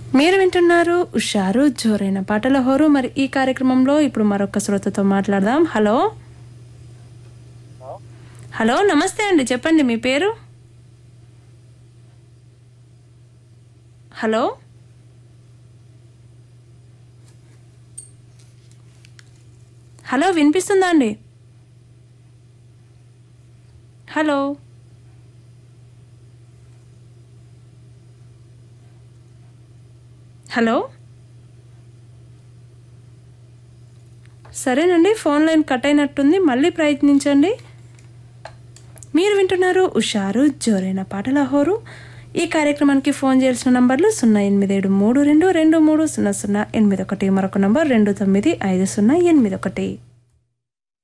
మీరు వింటున్నారు ఉషారు జోరైన పాటల హోరు మరి ఈ కార్యక్రమంలో ఇప్పుడు మరొక శ్రోతతో మాట్లాడదాం హలో హలో నమస్తే అండి చెప్పండి మీ పేరు హలో హలో వినిపిస్తుందా అండి హలో హలో సరేనండి ఫోన్ లైన్ కట్ అయినట్టుంది మళ్ళీ ప్రయత్నించండి మీరు వింటున్నారు ఉషారు జోరైన పాటల హోరు ఈ కార్యక్రమానికి ఫోన్ చేయాల్సిన నంబర్లు సున్నా ఎనిమిది ఏడు మూడు రెండు రెండు మూడు సున్నా సున్నా ఎనిమిది ఒకటి మరొక నంబర్ రెండు తొమ్మిది ఐదు సున్నా ఎనిమిది ఒకటి